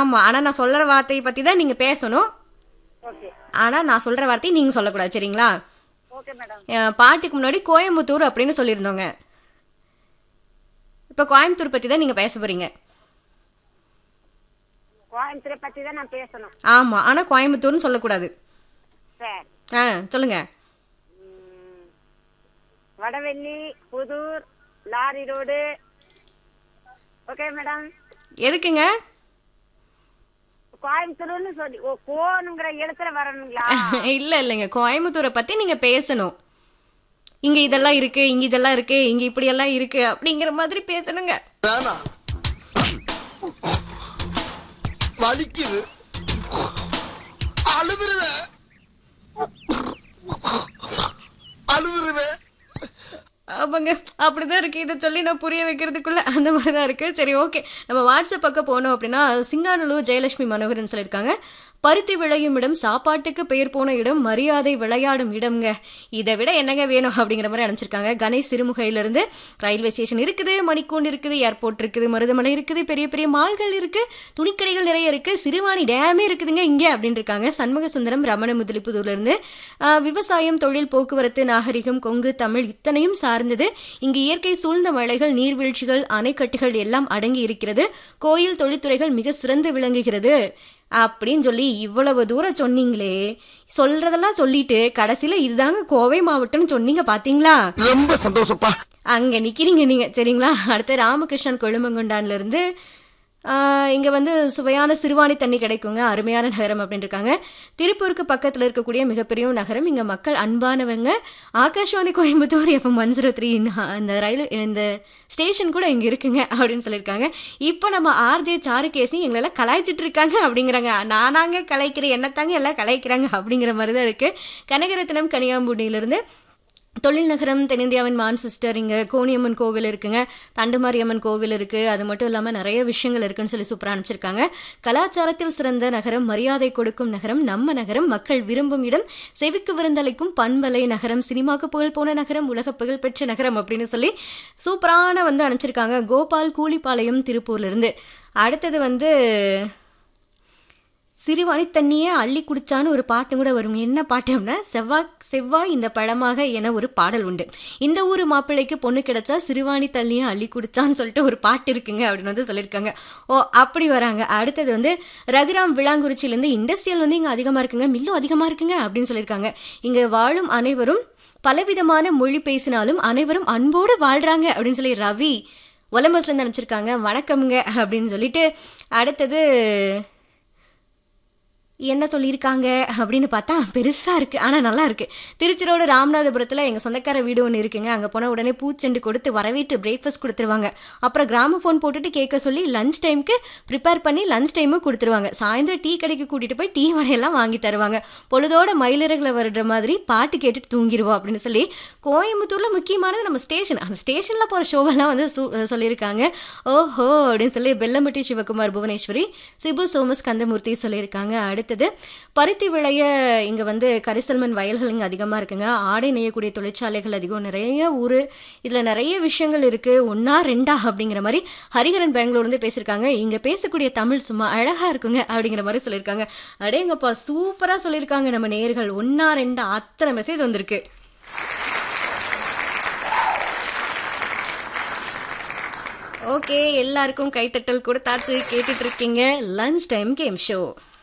ஆமா ஆனா நான் சொல்ற வார்த்தையை பத்தி தான் நீங்க பேசணும் ஓகே ஆனா நான் சொல்ற வார்த்தையை நீங்க சொல்லக்கூடாது சரிங்களா ஓகே மேடம் அஹ் பாட்டுக்கு முன்னாடி கோயம்புத்தூர் அப்படின்னு சொல்லியிருந்தோங்க இப்ப கோயம்புத்தூர் பத்தி தான் நீங்க பேச போறீங்க கோயம்புத்தூரை பத்தி தான் நான் பேசணும் ஆமா ஆனா கோயம்புத்தூர்னு சொல்லக்கூடாது சரி ஆ சொல்லுங்க ம், Vadavelli Puthur lorry road okay madam எதுக்குங்க கோயம்புத்தூர்னு சொல்லி ஓ கோனுங்கிற இடத்துல வரணுங்களா இல்ல இல்லைங்க கோயம்புத்தூரை பத்தி நீங்க பேசணும் இங்க இதெல்லாம் இருக்கு இங்க இதெல்லாம் இருக்கு இங்க இப்படி எல்லாம் இருக்கு அப்படிங்கிற மாதிரி பேசணுங்க வேணாம் வலிக்குது அழுதுருவேன் அழுதுருவேன் ஆமாங்க அப்படிதான் இருக்கு இதை சொல்லி நான் புரிய வைக்கிறதுக்குள்ள அந்த மாதிரி தான் இருக்கு சரி ஓகே நம்ம வாட்ஸ்அப் பக்கம் போனோம் அப்படின்னா சிங்கானலூர் ஜெயலட்சுமி மனோகரன் சொல்லியிருக்காங்க பருத்தி விளையும் இடம் சாப்பாட்டுக்கு பெயர் போன இடம் மரியாதை விளையாடும் இடம்ங்க இதை விட என்னங்க வேணும் அப்படிங்கிற மாதிரி அனுப்பிச்சிருக்காங்க கணேஷ் சிறுமுகையிலிருந்து ரயில்வே ஸ்டேஷன் இருக்குது மணிக்கூண்டு இருக்குது ஏர்போர்ட் இருக்குது மருதமலை இருக்குது பெரிய பெரிய மால்கள் இருக்கு துணிக்கடைகள் நிறைய இருக்கு சிறுவாணி டேமே இருக்குதுங்க இங்கே அப்படின்னு இருக்காங்க சண்முக சுந்தரம் ரமண முதலிப்புதூர்ல இருந்து ஆஹ், விவசாயம் தொழில் போக்குவரத்து நாகரிகம் கொங்கு தமிழ் இத்தனையும் சார்ந்தது இங்கு இயற்கை சூழ்ந்த மலைகள் நீர்வீழ்ச்சிகள் அணைக்கட்டுகள் எல்லாம் அடங்கி இருக்கிறது கோயில் தொழில்துறைகள் மிக சிறந்து விளங்குகிறது அப்படின்னு சொல்லி இவ்வளவு தூரம் சொன்னீங்களே சொல்றதெல்லாம் சொல்லிட்டு கடைசியில இதுதாங்க கோவை மாவட்டம்னு சொன்னீங்க பாத்தீங்களா ரொம்ப சந்தோஷப்பா அங்க நிக்கிறீங்க நீங்க சரிங்களா அடுத்து ராமகிருஷ்ணன் கொழுமங்குண்டான்ல இருந்து ஆஹ், இங்க வந்து சுவையான சிறுவாணி தண்ணி கிடைக்குங்க அருமையான நகரம் அப்படின்னு இருக்காங்க திருப்பூருக்கு பக்கத்துல இருக்கக்கூடிய மிகப்பெரிய நகரம் இங்க மக்கள் அன்பானவங்க Akashvani Coimbatore F one zero three இந்த ரயில் இந்த ஸ்டேஷன் கூட இங்க இருக்குங்க அப்படின்னு சொல்லியிருக்காங்க இப்போ நம்ம ஆர்ஜே சாருகேசி எங்களெல்லாம் கலாய்ச்சிட்டு இருக்காங்க அப்படிங்கிறாங்க நானாங்க கலாய்க்கிறேன் என்னத்தாங்க எல்லாம் கலாய்க்கிறாங்க அப்படிங்கிற மாதிரி தான் இருக்கு கனகரத்னம் கனியாம்பூண்டியிலிருந்து தொழில் நகரம் தென்னிந்தியாவின் மான்சிஸ்டர் இங்கே கோணியம்மன் கோவில் இருக்குங்க தண்டுமாரியம்மன் கோவில் இருக்கு அது மட்டும் இல்லாமல் நிறைய விஷயங்கள் இருக்குன்னு சொல்லி சூப்பராக அனுப்பிச்சிருக்காங்க கலாச்சாரத்தில் சிறந்த நகரம் மரியாதை கொடுக்கும் நகரம் நம்ம நகரம் மக்கள் விரும்பும் இடம் செவிக்கு விருந்தளிக்கும் பண்பலை நகரம் சினிமாக்கு புகழ் போன நகரம் உலக புகழ் பெற்ற நகரம் அப்படின்னு சொல்லி சூப்பரான வந்து அனுப்பிச்சிருக்காங்க கோபால் கூலிப்பாளையம் திருப்பூர்ல இருந்து அடுத்தது வந்து சிறுவாணி தண்ணியே அள்ளி குடிச்சான்னு ஒரு பாட்டு கூட வரும் என்ன பாட்டு அப்படின்னா செவ்வாய் செவ்வாய் இந்த பழமாக என ஒரு பாடல் உண்டு இந்த ஊர் மாப்பிள்ளைக்கு பொண்ணு கிடைச்சா சிறுவாணி தண்ணியை அள்ளி குடிச்சான்னு சொல்லிட்டு ஒரு பாட்டு இருக்குங்க அப்படின்னு வந்து சொல்லியிருக்காங்க ஓ அப்படி வராங்க அடுத்தது வந்து ரகுராம் விளாங்குறிச்சியிலேருந்து இண்டஸ்ட்ரியல் வந்து இங்கே அதிகமாக இருக்குங்க மில்லும் அதிகமாக இருக்குங்க அப்படின்னு சொல்லியிருக்காங்க இங்கே வாழும் அனைவரும் பலவிதமான மொழி பேசினாலும் அனைவரும் அன்போடு வாழ்றாங்க அப்படின்னு சொல்லி ரவி ஒலம்பஸ்லேருந்து அனுப்பிச்சிருக்காங்க வணக்கம்ங்க அப்படின்னு சொல்லிட்டு அடுத்தது என்ன சொல்லியிருக்காங்க அப்படின்னு பார்த்தா பெருசாக இருக்குது ஆனால் நல்லா இருக்குது திருச்சிரோடு ராமநாதபுரத்தில் எங்கள் சொந்தக்கார வீடு ஒன்று இருக்குங்க அங்கே போன உடனே பூச்செண்டு கொடுத்து வரவேற்று பிரேக்ஃபாஸ்ட் கொடுத்துருவாங்க அப்புறம் கிராம ஃபோன் போட்டுட்டு கேட்க சொல்லி லஞ்ச் டைமுக்கு ப்ரிப்பேர் பண்ணி லஞ்ச் டைமும் கொடுத்துருவாங்க சாயந்தரம் டீ கடைக்கு கூட்டிகிட்டு போய் டீ வடையெல்லாம் வாங்கி தருவாங்க பொழுதோட மயிலிறகுல வர்ற மாதிரி பாட்டு கேட்டுட்டு தூங்கிடுவோம் அப்படின்னு சொல்லி கோயம்புத்தூரில் முக்கியமானது நம்ம ஸ்டேஷன் அந்த ஸ்டேஷனில் போகிற ஷோவெல்லாம் வந்து சு- சொல்லியிருக்காங்க ஓஹோ அப்படின்னு சொல்லி பெல்லம்பட்டி சிவகுமார் புவனேஸ்வரி சிபு சோமஸ் கந்தமூர்த்தி சொல்லியிருக்காங்க அடுத்தது பருத்தி விளைய இங்கே வந்து கரிசல்மன் வயல்கள் இங்கே அதிகமாக இருக்குங்க ஆடை நெய்யக்கூடிய தொழிற்சாலைகள் அதிகம் நிறைய ஊர் இதில் நிறைய விஷயங்கள் இருக்குது ஒன்றா ரெண்டா அப்படிங்கிற மாதிரி ஹரிஹரன் பெங்களூர்லேருந்து பேசியிருக்காங்க இங்கே பேசக்கூடிய தமிழ் சும்மா அழகாக இருக்குங்க அப்படிங்கிற மாதிரி சொல்லியிருக்காங்க அடேங்கப்பா சூப்பராக சொல்லியிருக்காங்க நம்ம நேர்கள் ஒன்றா ரெண்டா அத்தனை மெசேஜ் வந்திருக்கு ஓகே எல்லாருக்கும் கைத்தட்டல் கொடுத்தாச்சு கேட்டுட்டு இருக்கீங்க லஞ்ச் டைம் கேம் ஷோ